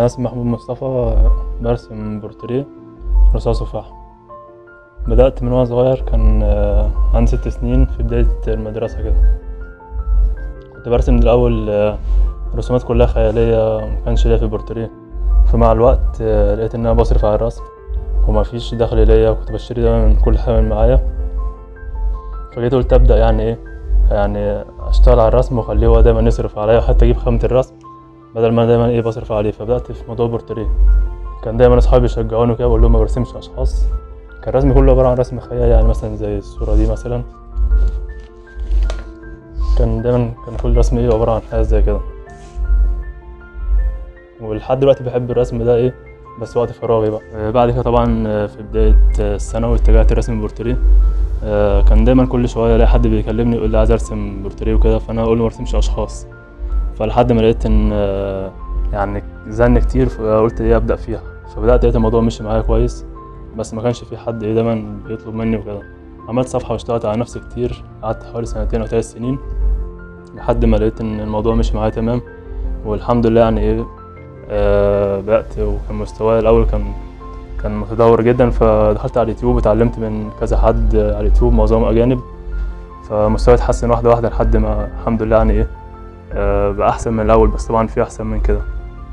أنا اسمي محمود مصطفى برسم بورتريه رصاص وفحم بدأت من وأنا صغير كان آه، عندي ست سنين في بداية المدرسة كده كنت برسم الأول آه، رسومات كلها خيالية مكانش ليا في البورتريه فمع الوقت آه، لقيت إن أنا بصرف على الرسم ومفيش دخل ليا وكنت بشتري دايما من كل حاجة من معايا فجيت قلت أبدأ يعني إيه يعني أشتغل على الرسم وأخليه هو دايما يصرف عليا وحتى أجيب خامة الرسم بدل ما أنا دايما إيه بصرف عليه فبدأت في موضوع البورتريه كان دايما أصحابي يشجعوني كده بقول لهم ما برسمش أشخاص كان رسمي كله عبارة عن رسم خيال يعني مثلا زي الصورة دي مثلا كان دايما كان كل رسم ايه عبارة عن حاجة زي كده ولحد دلوقتي بحب الرسم ده ايه بس وقت فراغي بقى آه، بعد كده طبعا آه، في بداية آه، الثانوي اتجهت لرسم البورتريه آه، كان دايما كل شوية الاقي حد بيكلمني يقول لي عايز ارسم بورتريه وكده فانا اقول له مرسمش اشخاص فلحد ما لقيت ان آه، يعني زن كتير فقلت ايه ابدا فيها فبدات لقيت الموضوع مشي معايا كويس بس ما كانش في حد ايه دايما بيطلب مني وكده عملت صفحه واشتغلت على نفسي كتير قعدت حوالي سنتين او ثلاث سنين لحد ما لقيت ان الموضوع مشي معايا تمام والحمد لله يعني ايه آه بدات وكان مستواي الاول كان كان متدهور جدا فدخلت على اليوتيوب اتعلمت من كذا حد على اليوتيوب معظمهم اجانب فمستواي اتحسن واحده واحده لحد ما الحمد لله يعني ايه آه بقى احسن من الاول بس طبعا في احسن من كده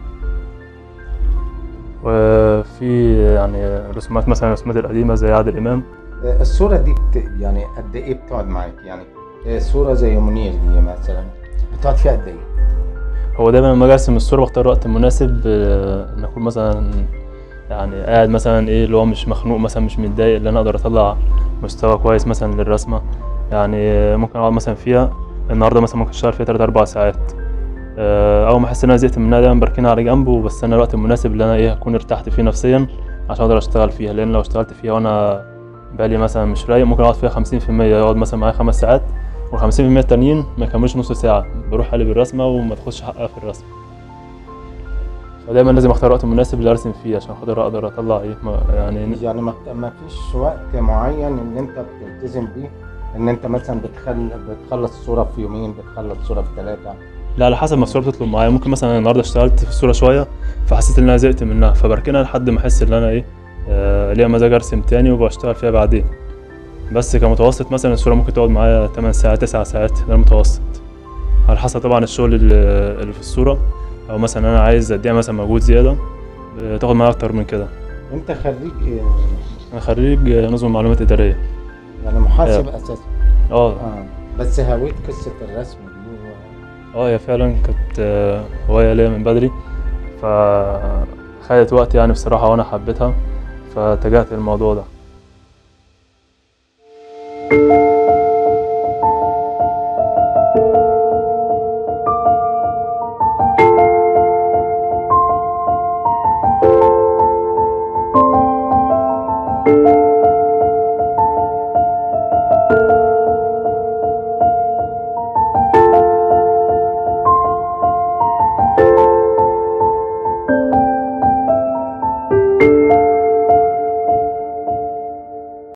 وفي يعني رسومات مثلا الرسومات القديمه زي عادل امام الصورة دي بت... يعني قد ايه بتقعد معاك يعني صورة زي منير دي مثلا بتقعد فيها قد ايه؟ هو دايما لما اجي ارسم الصوره بختار وقت مناسب آه، ان اكون مثلا يعني قاعد مثلا ايه اللي هو مش مخنوق مثلا مش متضايق اللي انا اقدر اطلع مستوى كويس مثلا للرسمه يعني آه، ممكن اقعد مثلا فيها النهارده مثلا ممكن اشتغل فيها 3 4 ساعات آه، اول ما احس ان انا زهقت منها دايما بركنها على جنب وبستنى الوقت المناسب اللي انا ايه اكون ارتحت فيه نفسيا عشان اقدر اشتغل فيها لان لو اشتغلت فيها وانا بقالي مثلا مش رايق ممكن اقعد فيها 50% يقعد مثلا معايا خمس ساعات وال 50% التانيين ما يكملوش نص ساعة بروح قلب الرسمة وما تاخدش حقها في الرسم فدايما لازم اختار وقت مناسب اللي ارسم فيه عشان خاطر اقدر اطلع ايه ما- يعني يعني ما, ما فيش وقت معين ان انت بتلتزم بيه ان انت مثلا بتخل... بتخلص الصورة في يومين بتخلص الصورة في ثلاثة لا على حسب ما الصورة بتطلب معايا ممكن مثلا النهارده اشتغلت في الصورة شوية فحسيت ان انا زهقت منها فبركنها لحد ما احس ان انا ايه آه ليا مزاج ارسم تاني وبشتغل فيها بعدين بس كمتوسط مثلا الصورة ممكن تقعد معايا 8 ساعات 9 ساعات ده المتوسط على حسب طبعا الشغل اللي اللي في الصورة او مثلا انا عايز اديها مثلا مجهود زيادة آه، تاخد معايا اكتر من كده انت خريج إيه؟ انا خريج آه، نظم معلومات ادارية يعني محاسب اساسا اه اه بس هويت قصة الرسم دي و... اه هي فعلا كانت آه، هواية ليا من بدري فخدت وقت يعني بصراحة وانا حبيتها فاتجهت للموضوع ده